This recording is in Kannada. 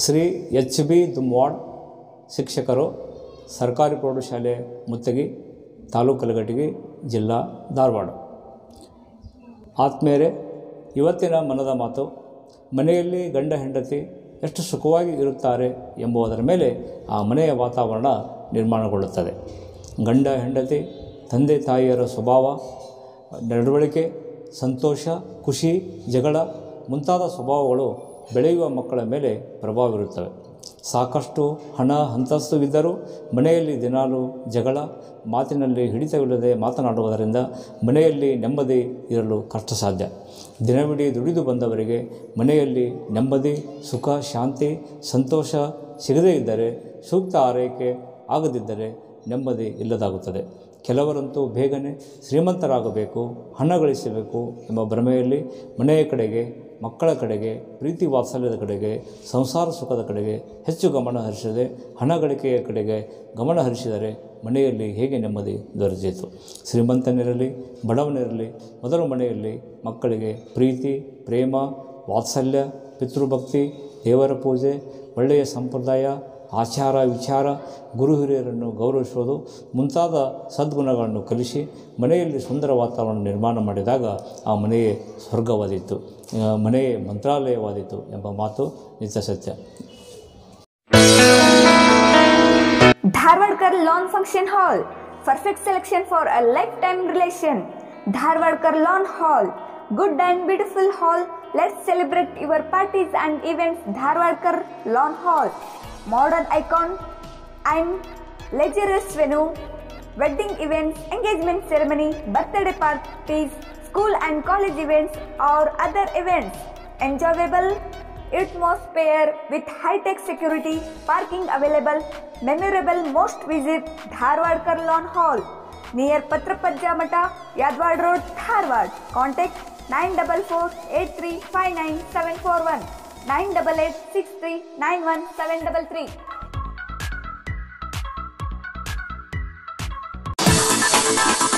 ಶ್ರೀ ಎಚ್ ಬಿ ದುಮ್ವಾಡ್ ಶಿಕ್ಷಕರು ಸರ್ಕಾರಿ ಪ್ರೌಢಶಾಲೆ ಮುತ್ತಗಿ ತಾಲೂಕು ಕಲಘಟಗಿ ಜಿಲ್ಲಾ ಧಾರವಾಡ ಆತ್ಮೀಯರೇ ಇವತ್ತಿನ ಮನದ ಮಾತು ಮನೆಯಲ್ಲಿ ಗಂಡ ಹೆಂಡತಿ ಎಷ್ಟು ಸುಖವಾಗಿ ಇರುತ್ತಾರೆ ಎಂಬುದರ ಮೇಲೆ ಆ ಮನೆಯ ವಾತಾವರಣ ನಿರ್ಮಾಣಗೊಳ್ಳುತ್ತದೆ ಗಂಡ ಹೆಂಡತಿ ತಂದೆ ತಾಯಿಯರ ಸ್ವಭಾವ ನಡವಳಿಕೆ ಸಂತೋಷ ಖುಷಿ ಜಗಳ ಮುಂತಾದ ಸ್ವಭಾವಗಳು ಬೆಳೆಯುವ ಮಕ್ಕಳ ಮೇಲೆ ಪ್ರಭಾವ ಬೀರುತ್ತವೆ ಸಾಕಷ್ಟು ಹಣ ಅಂತಸ್ತು ಇದ್ದರೂ ಮನೆಯಲ್ಲಿ ದಿನಾಲು ಜಗಳ ಮಾತಿನಲ್ಲಿ ಹಿಡಿತವಿಲ್ಲದೆ ಮಾತನಾಡುವುದರಿಂದ ಮನೆಯಲ್ಲಿ ನೆಮ್ಮದಿ ಇರಲು ಕಷ್ಟ ಸಾಧ್ಯ ದಿನವಿಡೀ ದುಡಿದು ಬಂದವರಿಗೆ ಮನೆಯಲ್ಲಿ ನೆಮ್ಮದಿ ಸುಖ ಶಾಂತಿ ಸಂತೋಷ ಸಿಗದೇ ಇದ್ದರೆ ಸೂಕ್ತ ಆರೈಕೆ ಆಗದಿದ್ದರೆ ನೆಮ್ಮದಿ ಇಲ್ಲದಾಗುತ್ತದೆ ಕೆಲವರಂತೂ ಬೇಗನೆ ಶ್ರೀಮಂತರಾಗಬೇಕು ಹಣ ಗಳಿಸಬೇಕು ಎಂಬ ಭ್ರಮೆಯಲ್ಲಿ ಮನೆಯ ಕಡೆಗೆ ಮಕ್ಕಳ ಕಡೆಗೆ ಪ್ರೀತಿ ವಾತ್ಸಲ್ಯದ ಕಡೆಗೆ ಸಂಸಾರ ಸುಖದ ಕಡೆಗೆ ಹೆಚ್ಚು ಗಮನ ಹರಿಸದೆ ಹಣ ಗಳಿಕೆಯ ಕಡೆಗೆ ಗಮನ ಹರಿಸಿದರೆ ಮನೆಯಲ್ಲಿ ಹೇಗೆ ನೆಮ್ಮದಿ ದೊರೆತಿತ್ತು ಶ್ರೀಮಂತನಿರಲಿ ಬಡವನಿರಲಿ ಮೊದಲ ಮನೆಯಲ್ಲಿ ಮಕ್ಕಳಿಗೆ ಪ್ರೀತಿ ಪ್ರೇಮ ವಾತ್ಸಲ್ಯ ಪಿತೃಭಕ್ತಿ ದೇವರ ಪೂಜೆ ಒಳ್ಳೆಯ ಸಂಪ್ರದಾಯ ಆಚಾರ ವಿಚಾರ ಗುರು ಹಿರಿಯರನ್ನು ಗೌರವಿಸುವುದು ಮುಂತಾದ ಸದ್ಗುಣಗಳನ್ನು ಕಲಿಸಿ ಮನೆಯಲ್ಲಿ ಸುಂದರ ವಾತಾವರಣ ನಿರ್ಮಾಣ ಮಾಡಿದಾಗ ಆ ಮನೆಯೇ ಸ್ವರ್ಗವಾದೀತು ಆ ಮನೆಯೇ ಮಂತ್ರಾಲಯವಾದೀತು ಎಂಬ ಮಾತು ನಿತ್ಯ ಸತ್ಯ Dharwadkar Lawn Function Hall. Perfect selection for a lifetime relation. Dharwadkar Lawn Hall. Good and beautiful hall. Let's celebrate your parties and events. Dharwadkar Lawn Hall. Modern icon and luxurious venue. Wedding events, engagement ceremony, birthday parties, school and college events or other events. Enjoyable atmosphere with high-tech security, parking available, memorable most visit Dharwad Lawn Hall near Patrapajja Mata, Yadwad Road, Dharwad. Contact 944-8359-741, 988-6391-733.